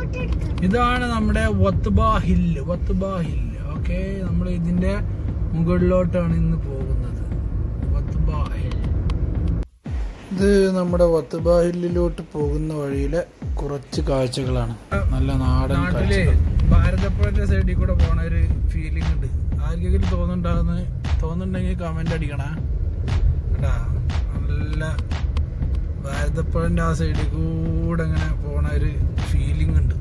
ഇതാണ് നമ്മുടെ Wathba hill Wathba hill okay നമ്മൾ ഇതിന്റെ മുകളിലോട്ടാണ് ഇന്ന് പോകുന്നത് വത്തുബ ഹിൽ ഇത് നമ്മുടെ വത്തുബ ഹില്ലിലോട്ട് പോകുന്ന വഴിയിലെ കുറച്ച് കാഴ്ചകളാണ് നല്ല നാടൻ നാട്ടില് ഭാരതപ്പുഴന്റെ സൈഡിൽ കൂടെ പോണ ഒരു ഫീലിംഗ് ഉണ്ട് ആർക്കെങ്കിലും തോന്നുന്നുണ്ടാകുന്ന തോന്നുന്നുണ്ടെങ്കിൽ കമന്റ് അടിക്കണേ കേട്ടാ നല്ല ഭാരതപ്പുഴന്റെ ആ സൈഡിൽ കൂടെ ഇങ്ങനെ പോണ ഒരു ഫീലിംഗ് ഉണ്ട്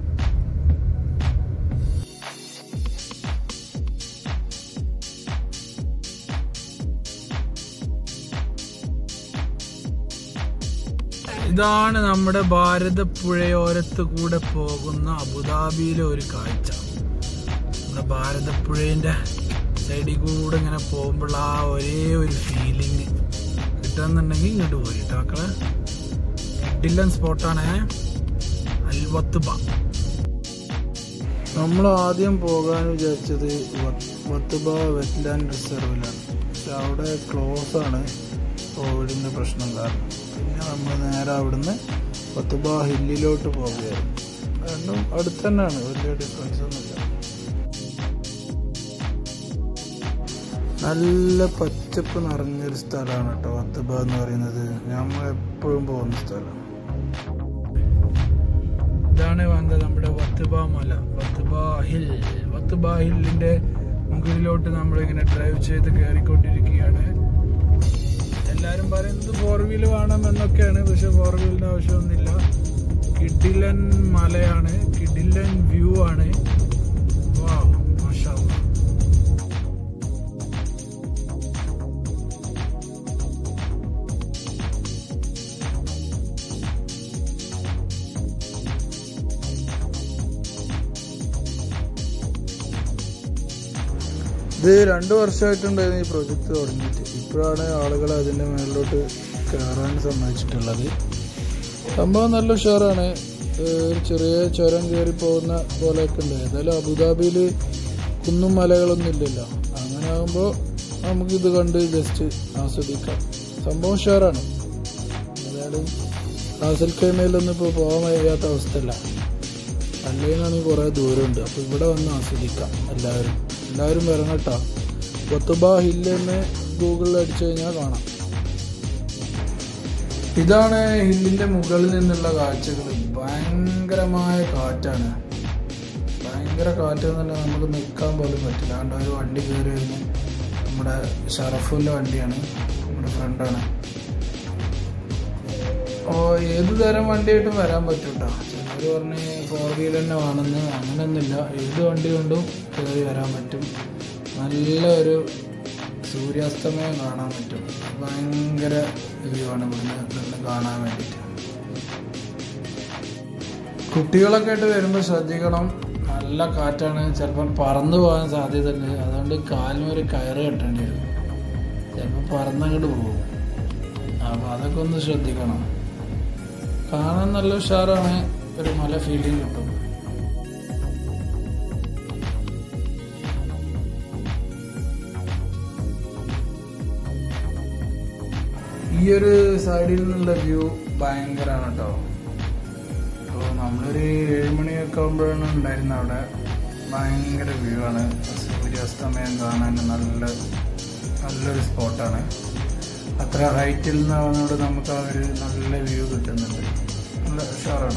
ഇതാണ് നമ്മുടെ ഭാരതപ്പുഴയോരത്ത് കൂടെ പോകുന്ന അബുദാബിയിലെ ഒരു കാഴ്ച നമ്മുടെ ഭാരതപ്പുഴേന്റെ സൈഡിൽ കൂടെ ഇങ്ങനെ പോകുമ്പോൾ ആ ഒരേ ഒരു ഫീലിംഗ് കിട്ടുന്നുണ്ടെങ്കിൽ ഇങ്ങോട്ട് പോയിട്ട് മക്കളെ ഡില്ലൻ സ്പോട്ടാണ് അൽവത്തുബ നമ്മൾ ആദ്യം പോകാൻ വിചാരിച്ചത് വത്തുബ വെറ്റ്ലാൻഡ് റിസർവിലാണ് പക്ഷെ അവിടെ ക്ലോസ് ആണ് കോവിഡിന്റെ പ്രശ്നം കാരണം പിന്നെ നമ്മൾ നേരെ അവിടുന്ന് വത്തുബ ഹില്ലിലോട്ട് പോവുകയായിരുന്നു രണ്ടും അടുത്ത് തന്നെയാണ് വലിയ ഡിഫറൻസ് ഒന്നുമില്ല നല്ല പച്ചപ്പ് നിറഞ്ഞൊരു സ്ഥലമാണ് കേട്ടോ വത്തുബ എന്ന് പറയുന്നത് നമ്മൾ എപ്പോഴും പോകുന്ന സ്ഥലം ഇതാണ് വന്നത് നമ്മുടെ വത്തുബ മല വത്തുബ ഹിൽ വത്തുബ ഹില്ലിന്റെ മുകളിലോട്ട് നമ്മൾ ഇങ്ങനെ ഡ്രൈവ് ചെയ്ത് കയറിക്കൊണ്ടിരിക്കുകയാണ് എല്ലാരും പറയുന്നത് ഫോർ വീൽ വേണം എന്നൊക്കെയാണ് പക്ഷെ ഫോർ വീലിന്റെ ആവശ്യമൊന്നുമില്ല കിഡിലൻ മലയാണ് കിഡിലൻ വ്യൂ ആണ് വാവ് മാഷാ അല്ലാ. ഇത് രണ്ടു വർഷമായിട്ടുണ്ടായിരുന്നു ഈ പ്രൊജക്ട് തുടങ്ങിയിട്ട് ഇപ്പോഴാണ് ആളുകൾ അതിന്റെ മേളിലോട്ട് കയറാൻ സമ്മതിച്ചിട്ടുള്ളത് സംഭവം നല്ല ഉഷാറാണ് ഏഹ് ഒരു ചെറിയ ചുരം കയറി പോകുന്ന പോലെയൊക്കെ ഉണ്ട് ഏതായാലും അബുദാബിയിൽ കുന്നും മലകളൊന്നും ഇല്ലല്ലോ അങ്ങനെ ആകുമ്പോൾ നമുക്കിത് കണ്ട് ജസ്റ്റ് ആസ്വദിക്കാം സംഭവം ഉഷാറാണ് ഏതായാലും റാസൽ കൈമയിലൊന്നും ഇപ്പോൾ പോകാൻ കഴിയാത്ത അവസ്ഥയല്ല പള്ളിയിലാണെങ്കിൽ കുറേ ദൂരമുണ്ട് അപ്പോൾ ഇവിടെ വന്ന് ആസ്വദിക്കാം എല്ലാവരും എല്ലാവരും വരണട്ടോ കൊത്തുബ ഹില്ല് എന്ന് ഗൂഗിളിൽ അടിച്ചു കഴിഞ്ഞാൽ കാണാം ഇതാണ് ഹില്ലിന്റെ മുകളിൽ നിന്നുള്ള കാഴ്ചകൾ ഭയങ്കരമായ കാറ്റാണ് ഭയങ്കര കാറ്റ് എന്നല്ല നമുക്ക് നിൽക്കാൻ പോലും പറ്റില്ല അതുകൊണ്ട് ഒരു വണ്ടി കയറി കഴിഞ്ഞ് നമ്മുടെ ഷറഫുല്ല വണ്ടിയാണ് നമ്മുടെ ഫ്രണ്ടാണ് ഓ ഏത് തരം വണ്ടിയായിട്ടും വരാൻ പറ്റും കേട്ടോ ചിലർ പറഞ്ഞ് ഫോർ വീലർ തന്നെ വേണമെന്ന് അങ്ങനെയൊന്നുമില്ല ഏത് വണ്ടി കൊണ്ടും കയറി വരാൻ പറ്റും നല്ല ഒരു സൂര്യാസ്തമയം കാണാൻ പറ്റും ഭയങ്കര വ്യൂ ആണ് ഇവിടുന്ന് നിന്ന് കാണാൻ വേണ്ടിയിട്ട് കുട്ടികളൊക്കെ ആയിട്ട് വരുമ്പോൾ ശ്രദ്ധിക്കണം നല്ല കാറ്റാണ് ചിലപ്പം പറന്നു പോകാൻ സാധ്യതയുണ്ട് അതുകൊണ്ട് കാലിന് ഒരു കയറ് കെട്ടേണ്ടി വരും ചിലപ്പോൾ പറന്നങ്ങോട്ട് പോകും അപ്പോൾ അതൊക്കെ ഒന്ന് ശ്രദ്ധിക്കണം കാണാൻ നല്ല ഉഷാറാണ് ഒരു മല ഫീലിംഗ് കിട്ടും ഈ ഒരു സൈഡിൽ നിന്നുള്ള വ്യൂ ഭയങ്കരമാണ് കേട്ടോ അപ്പോൾ നമ്മളൊരു ഏഴുമണിയൊക്കെ ആകുമ്പോഴാണ് ഉണ്ടായിരുന്നത് അവിടെ ഭയങ്കര വ്യൂ ആണ് സൂര്യാസ്തമയം കാണാൻ നല്ല നല്ലൊരു സ്പോട്ടാണ് അത്ര ഹൈറ്റിൽ നിന്നാവുന്നതുകൊണ്ട് നമുക്ക് ആ ഒരു നല്ല വ്യൂ കിട്ടുന്നുണ്ട് നല്ല ഉഷാറാണ്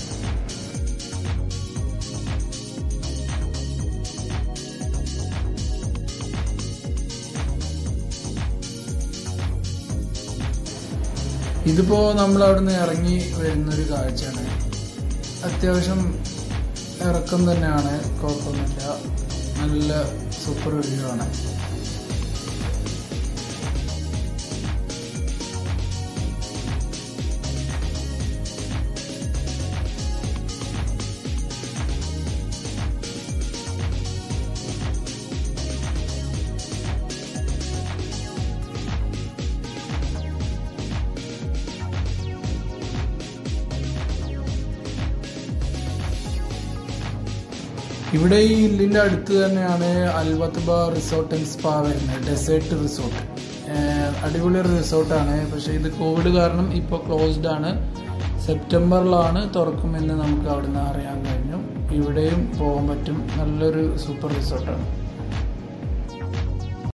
ഇതിപ്പോ നമ്മൾ അവിടുന്ന് ഇറങ്ങി വരുന്നൊരു കാഴ്ചയാണ് അത്യാവശ്യം ഇറക്കം തന്നെയാണ് കുഴപ്പമൊന്നുമില്ല നല്ല സൂപ്പർ വ്യൂ ആണ് ഇവിടെ ഈ ഹില്ലിന്റെ അടുത്ത് തന്നെയാണ് അൽവത്ബ റിസോർട്ട് ആൻഡ് സ്പാ വരുന്നത് ഡെസേർട്ട് റിസോർട്ട് അടിപൊളി ഒരു റിസോർട്ടാണ് പക്ഷേ ഇത് കോവിഡ് കാരണം ഇപ്പോൾ ക്ലോസ്ഡ് ആണ് സെപ്റ്റംബറിലാണ് തുറക്കുമെന്ന് നമുക്ക് അവിടുന്ന് അറിയാൻ കഴിഞ്ഞു ഇവിടെയും പോകാൻ പറ്റും നല്ലൊരു സൂപ്പർ റിസോർട്ടാണ്